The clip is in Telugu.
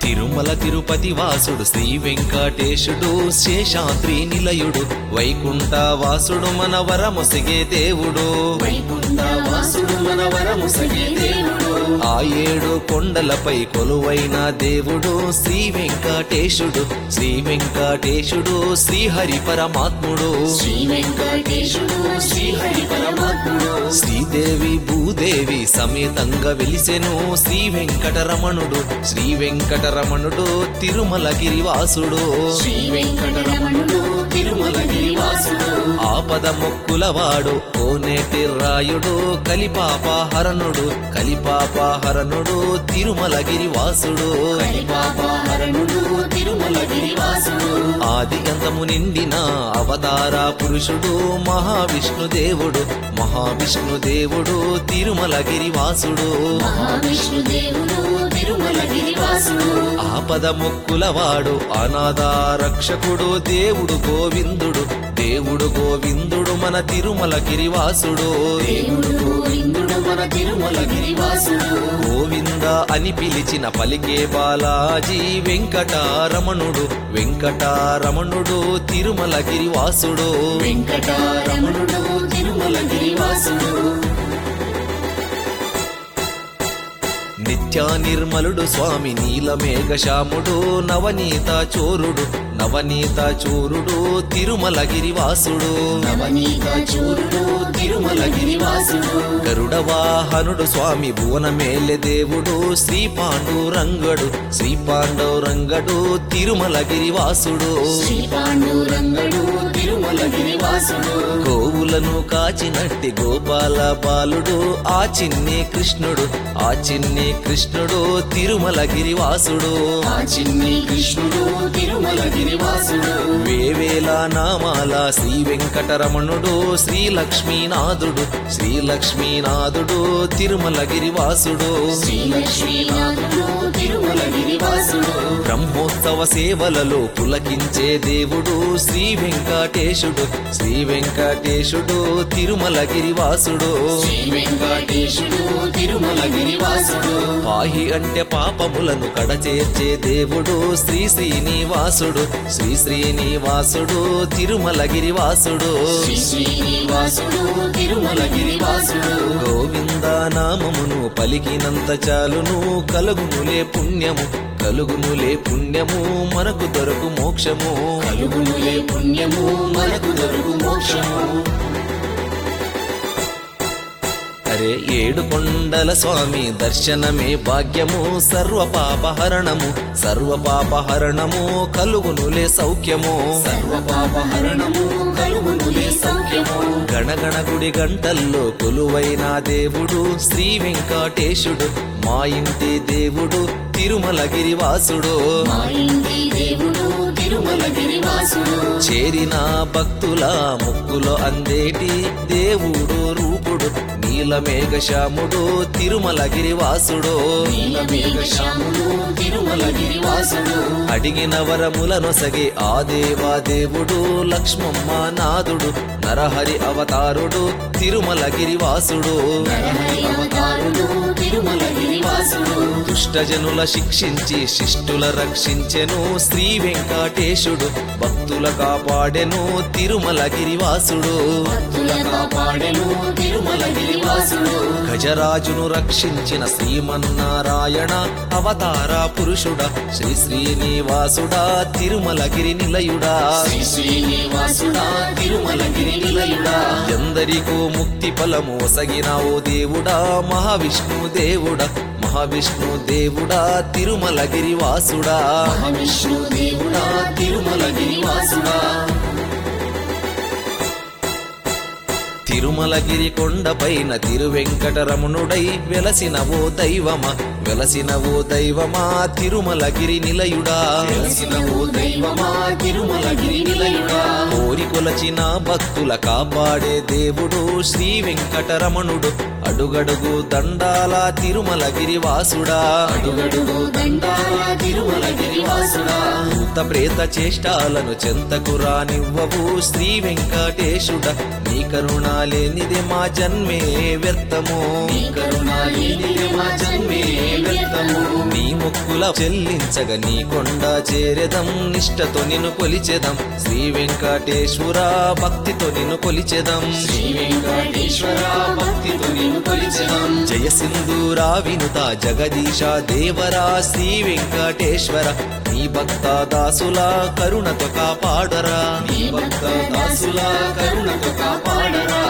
తిరుమల తిరుపతి వాసుడు శ్రీ వెంకటేశుడు శేషాద్రి నిలయుడు వైకుంఠ వాసుడు మన వరముసిగే దేవుడు వైకుంఠ వాసుడు మన వరము సగే దేవుడు ఆ ఏడు కొండలపై కొలువైన దేవుడు శ్రీ వెంకటేశుడు శ్రీ వెంకటేశుడు శ్రీహరి పరమాత్ముడు శ్రీ వెంకటేశుడు శ్రీహరి పరమాత్ముడు శ్రీదేవి భూదేవి సమేతంగా వెలిసెను శ్రీ వెంకటరమణుడు శ్రీ వెంకటరమణుడు తిరుమల గిరివాసుడు శ్రీ వెంకటరమణుడు తిరుమల గిరివాసుడు ఆపద మొక్కులవాడు కోనేటి రాయుడు కలిపాపహరణుడు కలిపాపహరణుడు తిరుమల గిరివాసుడు హరిపాపహరణుడు తిరుమల గిరివాసుడు ఆది అంతము నిండిన అవతార పురుషుడు మహావిష్ణు దేవుడు మహావిష్ణు దేవుడు తిరుమల గిరివాసుడు మహావిష్ణు దేవుడు తిరుమల గిరివాసుడు ఆపద మొక్కులవాడు అనాథ రక్షకుడు దేవుడు గోవిందుడు దేవుడు గోవిందుడు మన తిరుమల గిరివాసుడు దేవుడు గోవిందుడు మన తిరుమల గిరివాసుడు గోవింద అని పిలిచిన పలికే బాలాజీ వెంకటారమణుడు వెంకటారమణుడు తిరుమల గిరివాసుడు వెంకటరమణుడు తిరుమల గిరివాసుడు నిత్య నిర్మలుడు స్వామి నీలమేఘశ్యాముడు నవనీత చోరుడు నవనీత చోరుడు తిరుమల గిరివాసుడు నవనీత చూరుడు తిరుమల గిరివాసుడు గరుడ వాహనుడు స్వామి భువనమేలె దేవుడు శ్రీ పాండురంగడు శ్రీ పాండవురంగడు తిరుమల గిరివాసుడు శ్రీ పాండురంగడు తిరుమల గిరివాసుడు గోవులను కాచినట్టి గోపాల బాలుడు ఆ చిన్ని కృష్ణుడు ఆ చిన్ని కృష్ణుడు తిరుమల గిరివాసుడు ఆ చిన్ని కృష్ణుడు తిరుమల గిరివాసుడు వేవేల నామాల శ్రీ వెంకటరమణుడు శ్రీ లక్ష్మీనాథుడు శ్రీ లక్ష్మీనాథుడు తిరుమల గిరివాసుడు శ్రీ లక్ష్మీనాథుడు తిరుమల గిరివాసుడు బ్రహ్మోత్సవ సేవలలో పులకించే దేవుడు శ్రీ వెంకటేశుడు శ్రీ వెంకటేశుడు తిరుమల గిరివాసుడు శ్రీ వెంకటేశుడు తిరుమల గిరివాసుడు పాహి అంటే పాపములను కడచేర్చే దేవుడు శ్రీ శ్రీనివాసుడు శ్రీ శ్రీనివాసుడు తిరుమల గిరివాసుడు శ్రీ శ్రీనివాసుడు తిరుమల గిరివాసుడు గోవింద నామమును పలికినంత చాలును కలుగునులే పుణ్యము కలుగునులే పుణ్యము మనకు దొరకు మోక్షము కలుగునులే పుణ్యము మనకు దొరుకు మోక్షము అరే ఏడు కొండల స్వామి దర్శనమే భాగ్యము సర్వ పాపహరణము సర్వ పాపహరణము కలుగునులే సౌఖ్యము సర్వ పాపహరణము కలుగునులే సౌఖ్యము గణగణ గుడి గంటల్లో కొలువైన దేవుడు శ్రీ వెంకటేశుడు మా ఇంటి దేవుడు తిరుమల గిరివాసుడు మా ఇంటి దేవుడు తిరుమల గిరివాసుడు చేరిన భక్తుల ముక్కులో అందేటి దేవుడు రూపుడు నీలమేఘశ్యాముడు తిరుమల గిరివాసుడు నీలమేఘశ్యాముడు తిరుమల గిరివాసుడు అడిగిన వరములనొసగి ఆ దేవా దేవుడు లక్ష్మమ్మ నాథుడు నరహరి అవతారుడు తిరుమల గిరివాసుడు నరహరి అవతారుడు తిరుమల గిరివాసుడు దుష్టజనుల శిక్షించి శిష్టుల రక్షించెను శ్రీ వెంకటేశుడు భక్తుల కాపాడెను తిరుమల గిరివాసుడు భక్తుల కాపాడెను తిరుమల గిరివాసుడు గజరాజును రక్షించిన శ్రీమన్నారాయణ అవతార పురుషుడ శ్రీ శ్రీనివాసుడా తిరుమల గిరి నిలయుడా శ్రీ శ్రీనివాసుడా తిరుమల గిరి నిలయుడా ఎందరికో ముక్తి ఫలము ఒసగినావు దేవుడా మహావిష్ణు దేవుడా మహావిష్ణు దేవుడా తిరుమల గిరివాసుడా మహావిష్ణు దేవుడా తిరుమల గిరివాసుడా తిరుమలగిరి కొండపైన తిరువెంకటరమణుడై వెలసినవో దైవమా వెలసినవో దైవమా తిరుమలగిరి నిలయుడా వెలసిన ఓ దైవమా తిరుమల గిరి నిలయుడా కోరి కొలచిన భక్తుల కాపాడే దేవుడు శ్రీ వెంకటరమణుడు అడుగడుగు దండాల తిరుమలగిరి వాసుడా అడుగడుగు దండాల తిరుమల గిరివాసుడా భూత ప్రేత చేష్టాలను చెంతకు రానివ్వవు శ్రీ వెంకటేశుడ నీ కరుణ లేనిదే మా జన్మే వ్యర్థము నీ కరుణ లేనిదే మా జన్మే వ్యర్థము నీ మొక్కుల మొక్కుల చెల్లించగ నీ కొండ చేరెదం నిష్టతో నిన్ను కొలిచెదం శ్రీ వెంకటేశ్వర భక్తితో నిన్ను కొలిచెదం శ్రీ వెంకటేశ్వర భక్తితో నిన్ను కొలిచెదం జయ సింధూరా వినుత జగదీశ దేవరా శ్రీ వెంకటేశ్వర నీ భక్త దాసుల కరుణతో కాపాడరా నీ భక్త దాసుల కరుణతో కాపాడరా